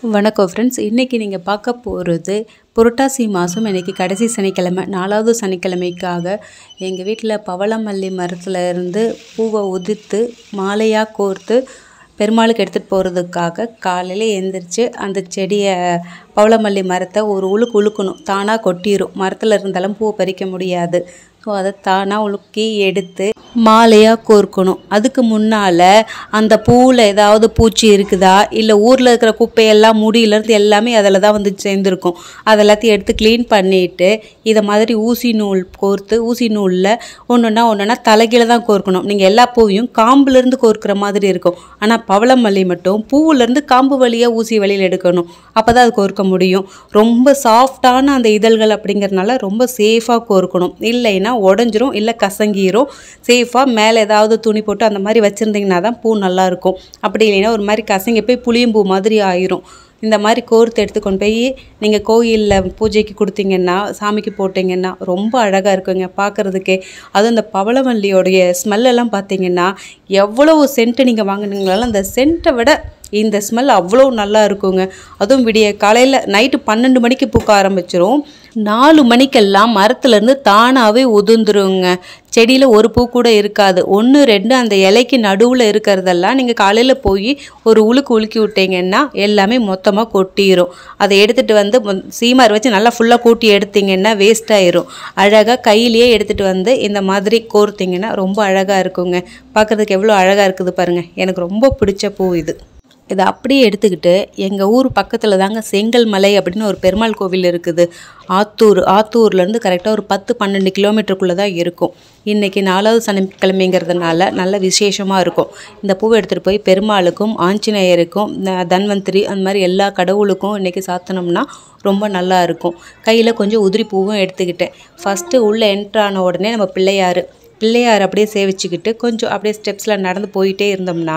வணக்கம் ஃப்ரெண்ட்ஸ் இன்றைக்கி நீங்கள் பார்க்க போகிறது புரட்டாசி மாதம் இன்றைக்கி கடைசி சனிக்கிழமை நாலாவது சனிக்கிழமைக்காக எங்கள் வீட்டில் பவளமல்லி மரத்தில் இருந்து பூவை உதிர்த்து மாலையாக கோர்த்து பெருமாளுக்கு எடுத்துகிட்டு போகிறதுக்காக காலையில் எழுந்திரிச்சு அந்த செடியை பவளமல்லி மரத்தை ஒரு உழுக்கு உழுக்கணும் தானாக கொட்டிடும் மரத்தில் இருந்தாலும் பூவை பறிக்க முடியாது ஸோ அதை தானாக உலுக்கி எடுத்து மாலையாக கோர்க்கணும் அதுக்கு முன்னால் அந்த பூவில் ஏதாவது பூச்சி இருக்குதா இல்லை ஊரில் இருக்கிற குப்பையெல்லாம் முடியிலேருந்து எல்லாமே அதில் தான் வந்து சேர்ந்துருக்கும் அதெல்லாத்தையும் எடுத்து க்ளீன் பண்ணிவிட்டு இதை மாதிரி ஊசி நூல் கோர்த்து ஊசி நூலில் ஒன்றுன்னா ஒன்றுனா தலைகீழ தான் கோர்க்கணும் நீங்கள் எல்லா பூவையும் காம்புலேருந்து கோர்க்குற மாதிரி இருக்கும் ஆனால் பவளமல்லி மட்டும் பூவுலேருந்து காம்பு வழியாக ஊசி வழியில் எடுக்கணும் அப்போ தான் அது கோர்க்க முடியும் ரொம்ப சாஃப்டான அந்த இதழ்கள் அப்படிங்கிறதுனால ரொம்ப சேஃபாக கோர்க்கணும் இல்லைன்னா உடஞ்சிரும் இல்லை கசங்கிரும் சேஃபாக மேலே ஏதாவது துணி போட்டு அந்த மாதிரி வச்சுருந்தீங்கன்னா தான் பூ நல்லாயிருக்கும் அப்படி இல்லைன்னா ஒரு மாதிரி கசங்கி போய் புளியம்பூ மாதிரி ஆயிரும் இந்த மாதிரி கோர்த்து எடுத்து கொண்டு போய் நீங்கள் கோயிலில் பூஜைக்கு கொடுத்தீங்கன்னா சாமிக்கு போட்டிங்கன்னா ரொம்ப அழகாக இருக்குங்க பார்க்குறதுக்கே அதுவும் இந்த பவளவல்லியோடைய ஸ்மெல்லெல்லாம் பார்த்தீங்கன்னா எவ்வளவு சென்ட்டு நீங்கள் வாங்கினீங்களாலும் அந்த சென்ட்டை விட இந்த ஸ்மெல் அவ்வளோ நல்லா இருக்குங்க அதுவும் விடிய காலையில் நைட்டு பன்னெண்டு மணிக்கு பூக்க ஆரம்பிச்சிரும் நாலு மணிக்கெல்லாம் மரத்துலேருந்து தானாகவே உதிர்ந்துருங்க செடியில் ஒரு பூ கூட இருக்காது ஒன்று ரெண்டு அந்த இலைக்கு நடுவில் இருக்கிறதெல்லாம் நீங்கள் காலையில் போய் ஒரு உலுக்கு உலுக்கி விட்டீங்கன்னா எல்லாமே மொத்தமாக கொட்டிடும் அதை எடுத்துகிட்டு வந்து மொ- சீமார் வச்சு நல்லா ஃபுல்லாக கூட்டி எடுத்தீங்கன்னா வேஸ்ட் ஆயிரும் அழகாக கையிலேயே எடுத்துகிட்டு வந்து இந்த மாதிரி கோர்த்தீங்கன்னா ரொம்ப அழகாக இருக்குங்க பார்க்குறதுக்கு எவ்வளோ அழகாக இருக்குது பாருங்கள் எனக்கு ரொம்ப பிடிச்ச பூ இது இதை அப்படியே எடுத்துக்கிட்டு எங்கள் ஊர் பக்கத்தில் தாங்க செங்கல் மலை அப்படின்னு ஒரு பெருமாள் கோவில் இருக்குது ஆத்தூர் ஆத்தூர்லேருந்து கரெக்டாக ஒரு பத்து பன்னெண்டு கிலோமீட்டருக்குள்ளே தான் இருக்கும் இன்றைக்கி நாலாவது சனிக்கிழமைங்கிறதுனால நல்ல விசேஷமாக இருக்கும் இந்த பூவை எடுத்துகிட்டு போய் பெருமாளுக்கும் ஆஞ்சநேயருக்கும் ந- தன்வந்திரி அந்த மாதிரி எல்லா கடவுளுக்கும் இன்றைக்கி சாத்தினோம்னா ரொம்ப நல்லா இருக்கும் கையில் கொஞ்சம் உதிரி பூவும் எடுத்துக்கிட்டேன் ஃபஸ்ட்டு உள்ளே என்ட்ரான உடனே நம்ம பிள்ளையார் பிள்ளையார் அப்படியே சேவிச்சுக்கிட்டு கொஞ்சம் அப்படியே ஸ்டெப்ஸில் நடந்து போயிட்டே இருந்தோம்னா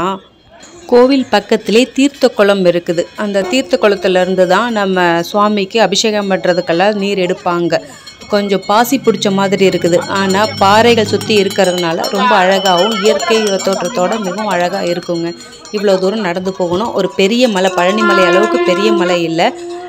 கோவில் பக்கத்திலே தீர்த்த குளம் இருக்குது அந்த தீர்த்த குளத்துலேருந்து தான் நம்ம சுவாமிக்கு அபிஷேகம் பண்ணுறதுக்கெல்லாம் நீர் எடுப்பாங்க கொஞ்சம் பாசி பிடிச்ச மாதிரி இருக்குது ஆனால் பாறைகள் சுற்றி இருக்கிறதுனால ரொம்ப அழகாகவும் இயற்கை தோற்றத்தோட மிகவும் அழகாக இருக்குங்க இவ்வளோ தூரம் நடந்து போகணும் ஒரு பெரிய மலை பழனி மலை அளவுக்கு பெரிய மலை இல்லை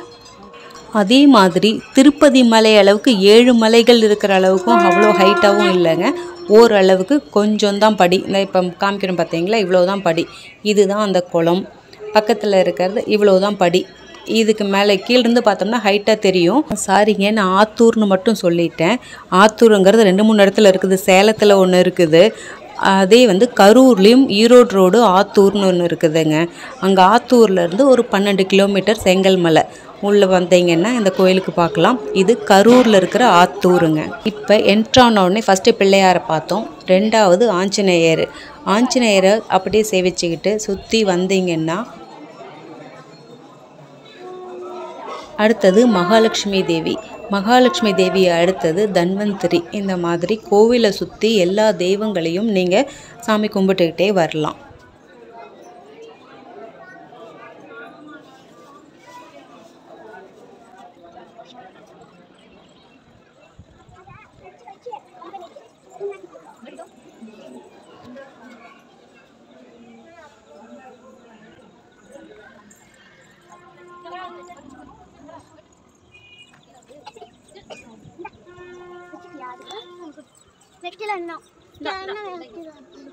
அதே மாதிரி திருப்பதி மலை அளவுக்கு ஏழு மலைகள் இருக்கிற அளவுக்கும் அவ்வளோ ஹைட்டாகவும் இல்லைங்க ஓரளவுக்கு கொஞ்சம் தான் படி இந்த இப்போ காமிக்கிறோம் பார்த்தீங்களா இவ்வளோ தான் படி இதுதான் அந்த குளம் பக்கத்தில் இருக்கிறது இவ்வளோ தான் படி இதுக்கு மேலே கீழிருந்து பார்த்தோம்னா ஹைட்டாக தெரியும் சாரிங்க நான் ஆத்தூர்னு மட்டும் சொல்லிட்டேன் ஆத்தூருங்கிறது ரெண்டு மூணு இடத்துல இருக்குது சேலத்தில் ஒன்று இருக்குது அதே வந்து கரூர்லேயும் ஈரோடு ரோடு ஆத்தூர்னு ஒன்று இருக்குதுங்க அங்கே ஆத்தூர்லேருந்து ஒரு பன்னெண்டு கிலோமீட்டர் செங்கல் மலை உள்ளே வந்தீங்கன்னா இந்த கோயிலுக்கு பார்க்கலாம் இது கரூரில் இருக்கிற ஆத்தூருங்க இப்போ என்ட்ரான உடனே ஃபஸ்ட்டு பிள்ளையாரை பார்த்தோம் ரெண்டாவது ஆஞ்சநேயர் ஆஞ்சநேயரை அப்படியே சேவிச்சுக்கிட்டு சுற்றி வந்தீங்கன்னா அடுத்தது மகாலட்சுமி தேவி மகாலட்சுமி தேவி அடுத்தது தன்வந்திரி இந்த மாதிரி கோவிலை சுற்றி எல்லா தெய்வங்களையும் நீங்கள் சாமி கும்பிட்டுக்கிட்டே வரலாம் வைக்கல இன்னும் இன்னும் வைக்கல.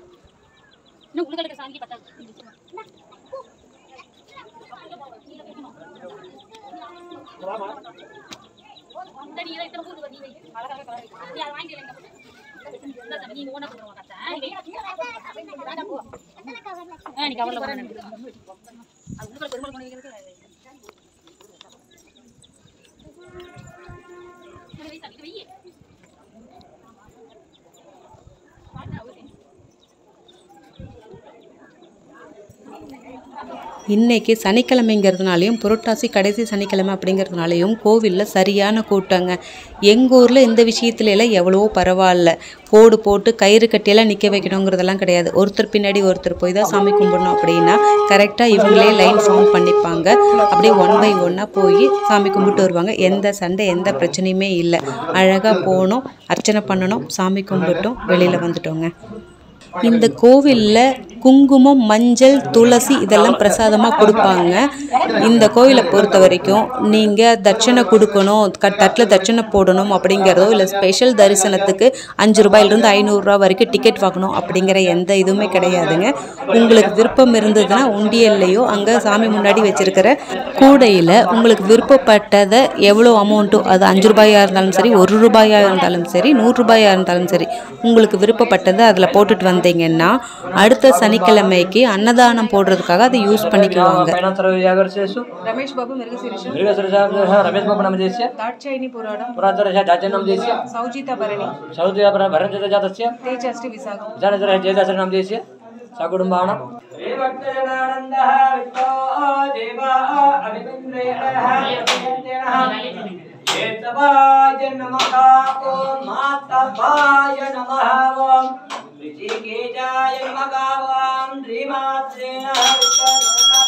இன்னைக்கு சனிக்கிழமைங்கிறதுனாலையும் புரட்டாசி கடைசி சனிக்கிழமை அப்படிங்கிறதுனாலையும் கோவிலில் சரியான கூட்டங்க எங்கள் ஊரில் இந்த விஷயத்துல எல்லாம் எவ்வளவோ பரவாயில்ல கோடு போட்டு கயிறு கட்டியெல்லாம் நிற்க வைக்கணுங்கிறதெல்லாம் கிடையாது ஒருத்தர் பின்னாடி ஒருத்தர் போய் தான் சாமி கும்பிடணும் அப்படின்னா கரெக்டாக இவங்களே லைன் ஃபார்ம் பண்ணிப்பாங்க அப்படியே ஒன் பை ஒன்னாக போய் சாமி கும்பிட்டு வருவாங்க எந்த சண்டை எந்த பிரச்சனையுமே இல்லை அழகாக போகணும் அர்ச்சனை பண்ணணும் சாமி கும்பிட்டோம் வெளியில் வந்துட்டோங்க இந்த கோவிலில் குங்குமம் மஞ்சள் துளசி இதெல்லாம் பிரசாதமாக கொடுப்பாங்க இந்த கோவிலை பொறுத்த வரைக்கும் நீங்கள் தட்சணை கொடுக்கணும் க தட்டில் தட்சணை போடணும் அப்படிங்கிறதோ இல்லை ஸ்பெஷல் தரிசனத்துக்கு அஞ்சு ரூபாயிலிருந்து ஐநூறுரூவா வரைக்கும் டிக்கெட் வாங்கணும் அப்படிங்கிற எந்த இதுவுமே கிடையாதுங்க உங்களுக்கு விருப்பம் இருந்ததுன்னா உண்டியல்லையோ அங்கே சாமி முன்னாடி வச்சிருக்கிற கூடையில் உங்களுக்கு விருப்பப்பட்டதை எவ்வளோ அமௌண்ட்டோ அது அஞ்சு ரூபாயாக இருந்தாலும் சரி ஒரு ரூபாயாக இருந்தாலும் சரி நூறு ரூபாயாக இருந்தாலும் சரி உங்களுக்கு விருப்பப்பட்டதை அதில் போட்டுட்டு வந்தீங்கன்னா அடுத்த சனிக்கிழமைக்கு அன்னதானம் போடுறதுக்காக அதை யூஸ் பண்ணிக்குவாங்க पैणासर्वजागर्षेषु ரமேஷ் பாபு மிருகசிரிஷம் मृगसरसाः रमेश बाबू नाम देस्य தாட்சாயினி புராணம் पुरातनस्य दात्यं देस्य சௌஜித பரணி सौदया भरणचन्द्र जातस्य தேஜாஷ்டி விசாகம் जानचर जयदासर नाम देस्य सकुटुम्बाणां श्रीभक्तजनानन्दः विष्णो देवा अभिमन्त्रयः नमः ॐ मातभाय नमः ॐ ऋषिकेशाय नमः ॐ श्रीमात्रे नमः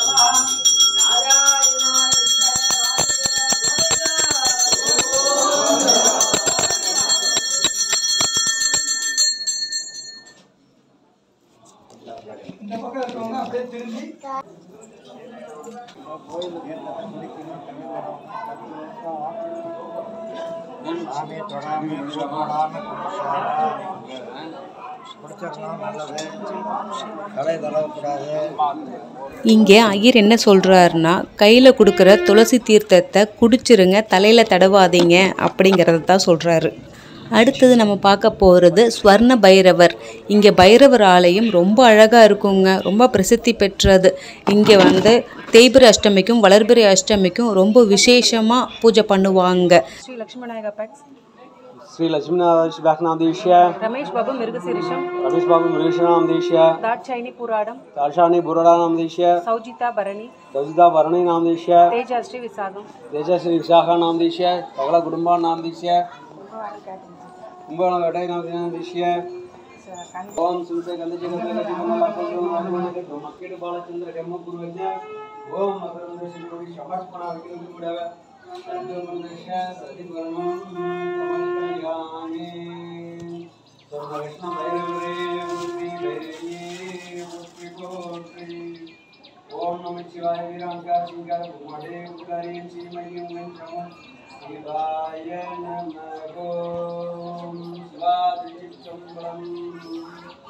சாமி தொடாம தொடாம பிடிச்சிடணும் நல்லது தலை தடவக்கூடாது இங்கே ஐயர் என்ன சொல்கிறாருன்னா கையில் கொடுக்குற துளசி தீர்த்தத்தை குடிச்சிருங்க தலையில் தடவாதீங்க அப்படிங்கிறத தான் சொல்கிறாரு அடுத்தது நம்ம பார்க்க போகிறது ஸ்வர்ண பைரவர் இங்கே பைரவர் ஆலயம் ரொம்ப அழகாக இருக்குங்க ரொம்ப பிரசித்தி பெற்றது இங்கே வந்து தேய்பிரை அஷ்டமிக்கும் வளர்பிறை அஷ்டமிக்கும் ரொம்ப விசேஷமாக பூஜை பண்ணுவாங்க ஸ்ரீ லக்ஷ்மநாயகா பேக்ஸ் श्री लक्ष्मीनाथ व्याख्यानादेश्य ரமேஷ் பாபு மிருகசீரிஷம் रमेश बाबू मृगेशनामदेश्य தாட்சாயினி புராடம் तारशानी बुराडानामदेश्य சௌஜிதா பரணி सजिता भरणी नामदेश्य தேஜாஸ்ரீ விசாகம் तेजश्री विशाखा नामदेश्य सगला कुटुंबा नामदेश्य कुंभकोण घटाई नामदेश्य ओम सुनते गंधे जगत गति मंगल मक्केट बालचंद्र कर्म पूर्वज्ञ ओम मकरंद श्री समर्पण विक्रम गुडव सद्गुरुदेश्य सदिवर्णम कमलकल्याणे सर्वकृष्ण भैरवे मुक्ति भैरवी मुक्ति गोत्री ओम नमः शिवाय वीरांकार शिंकार भूमडे उदारी श्रीमयी मंत्रम शिवाय नमः ओम शिवाय चित्तम्बरम